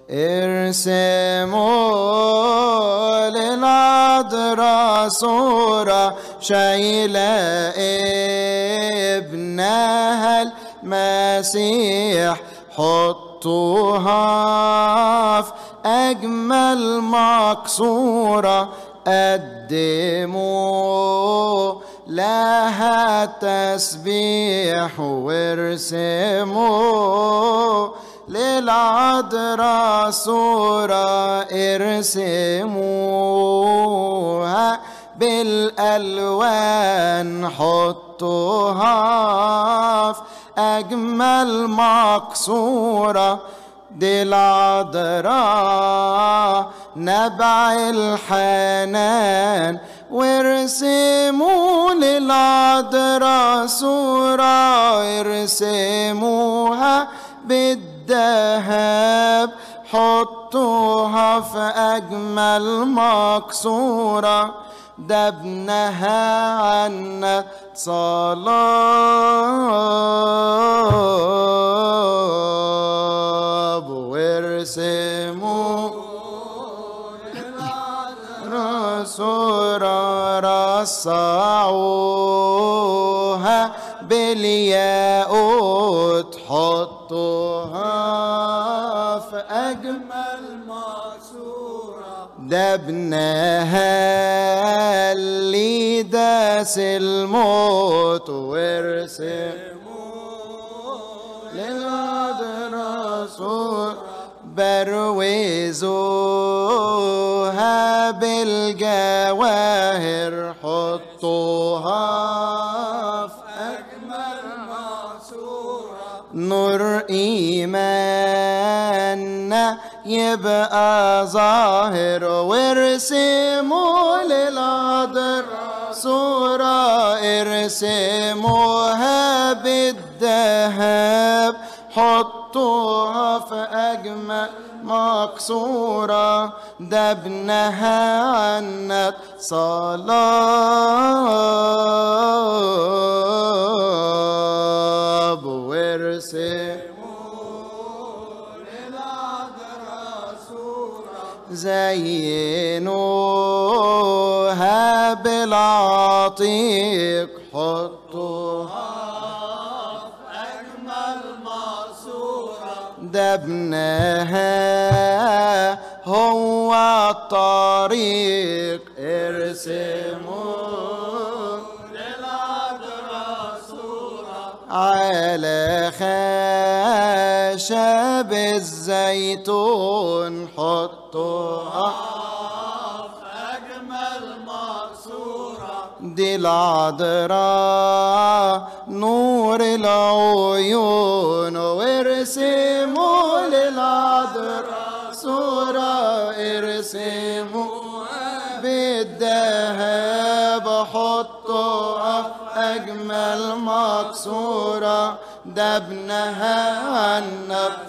ارسموا للعذراء صورة شايلة ابنها المسيح حطوها في أجمل مكسورة قدموا لها تسبيح وارسموا للعذراء صورة ارسموها بالألوان حطوها في أجمل مكسورة دي العذراء نبع الحنان وارسموا للعذراء صورة ارسموها بالذهب حطوها في أجمل مكسورة ده ابنها عنا صلاب وارسموا رسورة رصعوها بالياقوت حطوها في أجمل ماسورة ده ابنها اللي داس الموت وارسموا للرسول بروزوها بالجواهر حطوها في أجمل ماسورة نور إيماننا يبقى ظاهر وارسموا للعذر صورة ارسموها بالذهب حطوها في أجمل مكسورة ده ابنها عنت صلاب وارسموا زينوها بالعتيق حطوها ده ابنها هو الطريق ارسموا على خشب الزيتون حطوها دي العذراء نور العيون وارسموا للعذراء صورة ارسموا بالذهب حطوا في أجمل مكسورة ده ابنها عنت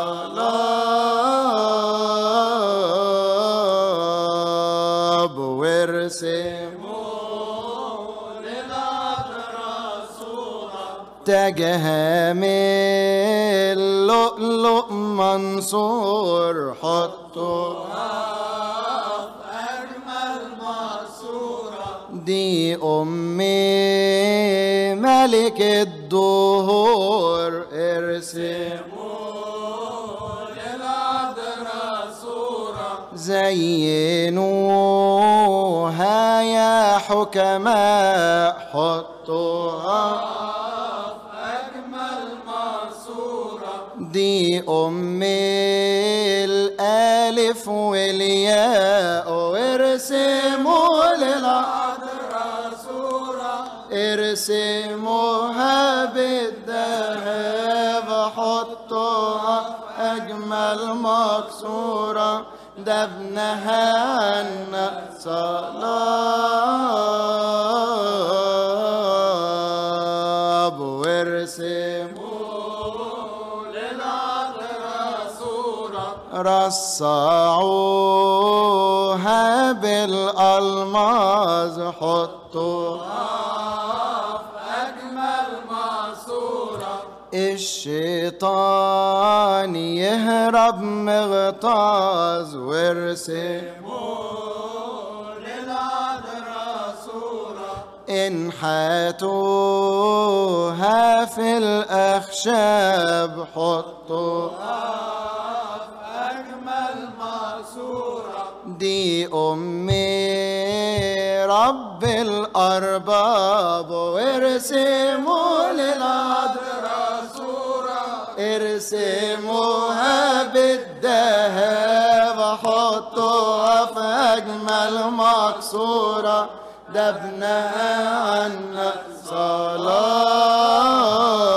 صلاب وارسموا تاجها من اللؤلؤ منصور حطوا دي أمي ملك الدهور ارسموا زينوها يا حكماء حطوها دي أم الألف والياء وارسموا للعذراء صورة ارسموها بالذهب حطوها أجمل مكسورة ده ابنها عنا صلاب وارسموا رصعوها بالألماظ حطوها الشيطان يه مهرب مغطاز وارسموا انحتوها في الأخشاب حطوا أجمل ماسورة دي أمي رب الأرباب وارسموا للعذراء صورة ارسموها بالذهب حطوها في أجمل مكسورة دبنها عنا صلاة